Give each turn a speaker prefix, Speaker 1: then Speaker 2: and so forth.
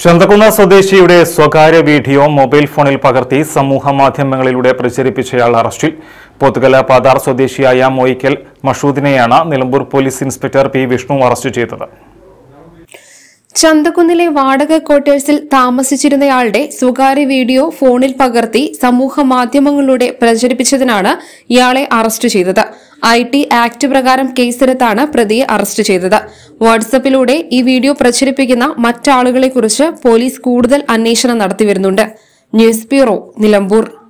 Speaker 1: ചന്തകുന്ന സ്വദേശിയുടെ സ്വകാര്യ video mobile ഫോണിൽ പകർത്തി സമൂഹ മാധ്യമങ്ങളിലൂടെ പ്രചരിപ്പിച്ചയാൾ അറസ്റ്റിൽ പോത്തുകല പാതാർ സ്വദേശിയായ മൊയ്ക്കൽ മഷൂദിനെയാണ് Nilambur police inspector P Vishnu arrest ചെയ്തത്
Speaker 2: ചന്തക്കുന്നിലെ വാടക ക്വാർട്ടേഴ്സിൽ താമസിച്ചിരുന്നയാളുടെ സ്വകാര്യ വീഡിയോ ഫോണിൽ പകർത്തി സമൂഹ മാധ്യമങ്ങളിലൂടെ പ്രചരിപ്പിച്ചതിനാണ് ഇയാളെ അറസ്റ്റ് ചെയ്തത് ഐ ടി ആക്ട് പ്രകാരം കേസെടുത്താണ് പ്രതിയെ അറസ്റ്റ് ചെയ്തത് വാട്സപ്പിലൂടെ ഈ വീഡിയോ പ്രചരിപ്പിക്കുന്ന മറ്റാളുകളെക്കുറിച്ച് പോലീസ് കൂടുതൽ അന്വേഷണം നടത്തിവരുന്നുണ്ട് ന്യൂസ് ബ്യൂറോ നിലമ്പൂർ